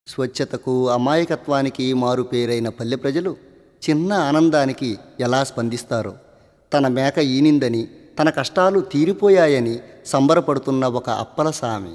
స్వచ్ఛతకు అమాయకత్వానికి మారు పేరైన పల్లె ప్రజలు చిన్న ఆనందానికి ఎలా స్పందిస్తారో తన మేక ఈనిందని తన కష్టాలు తీరిపోయాయని సంబరపడుతున్న ఒక అప్పల సామి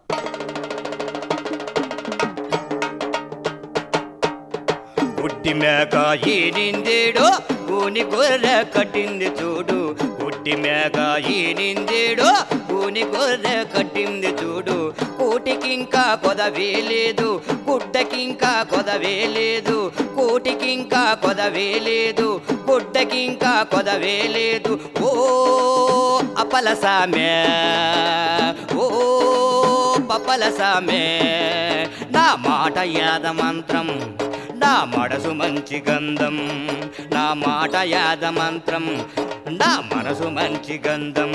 గుడ్డి మేక ఈనిందేడో గూని గొర్రె కట్టింది చూడు గుడ్డి మేక ఈనిందేడో గూని గొర్రె కట్టింది చూడు కూటికింకా కొదవేలేదు గుడ్డకింకా కొదవేలేదు కూటికింకా కొదవేలేదు గుడ్డకింకా కొదవేలేదు ఓ అపల సామె ఓ పపల సామె నా మాట యాద మంత్రం నా మనసు మంచి గంధం నా మాట యాద మంత్రం నా మనసు మంచి గంధం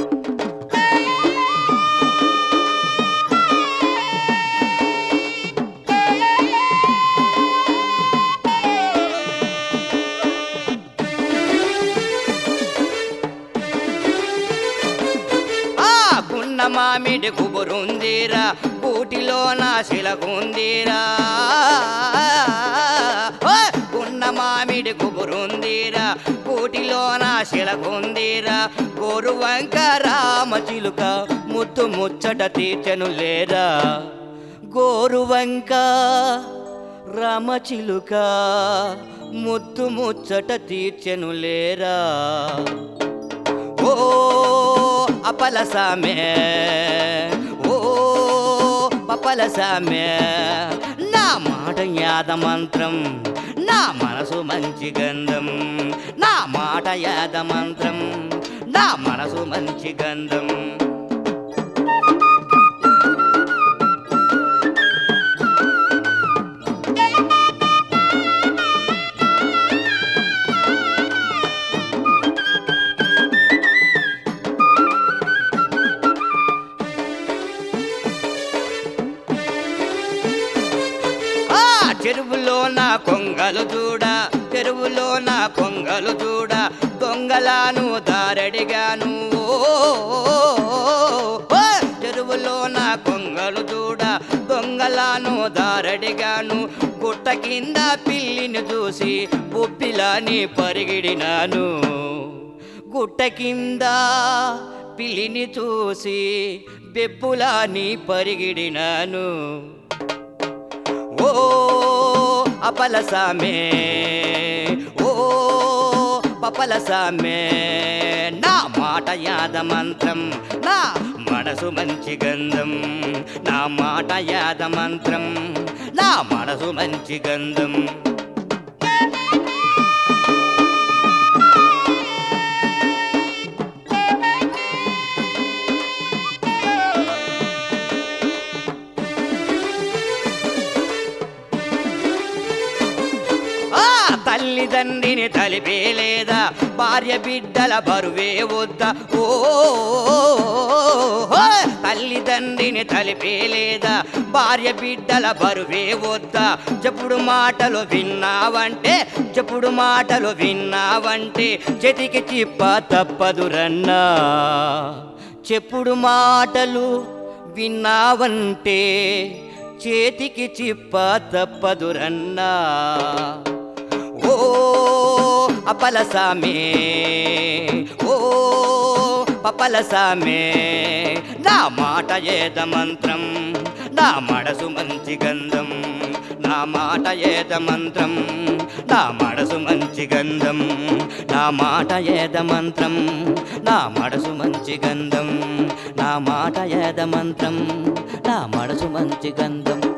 ఆ గున్న మామిడి కుబురుందిరా కూటిలో నా శిలకుందిరా ఓ! గున్న మామిడి కుబురుందిరా కూటిలో నా శిలకుందిరా గోరువంక రామ చిలుక ముత్తు ముచ్చట తీర్చను లేరా గోరువంక రామచిలుక ముత్తు ముచ్చట తీర్చెను లేరా ఓ అపల సామె ఓ పపల సామె నా మాట యాద మంత్రం నా మనసు మంచి గంధం నా మాట యాద మంత్రం నా మనసు మంచి గంధం ఆ చెరువులో నా కొంగలు చూడ చెరువులో నా కొంగలు చూడ దొంగలాను దారడిగాను ఓ, చెరువులో నా కొంగలు చూడ దొంగలాను దారడిగాను గుట్ట కింద పిల్లిని చూసి బొప్పిలాని పరిగిడినాను గుట్ట కింద పిల్లిని చూసి బెప్పులాని పరిగిడినాను ఓ అపల సామే ఓ పపల సామే నా మాట యాద మంత్రం నా మనసు మంచి గంధం నా మాట యాద మంత్రం నా మనసు మంచి గంధం ఆ తల్లిదండ్రిని తలిపే లేదా భార్య బిడ్డల బరువే వద్దా ఓ హోయ్! తల్లిదండ్రిని తలిపే లేదా భార్య బిడ్డల బరువే వద్దా చెప్పుడు మాటలు విన్నావంటే చెప్పుడు మాటలు విన్నావంటే చెతికి చిప్ప తప్పదురన్నా చెప్పుడు మాటలు విన్నావంటే చేతికి చిప్ప తప్పదురన్నా ఓ అపల సామే ఓ పపల సామే నా మాట ఏద మంత్రం నా మనసు మంచి గంధం నా మాట ఏద మంత్రం నా మనసు మంచి గంధం నా మాట ఏద మంత్రం నా మనసు మంచి గంధం నా మాట ఏద మంత్రం నా మనసు మంచి గంధం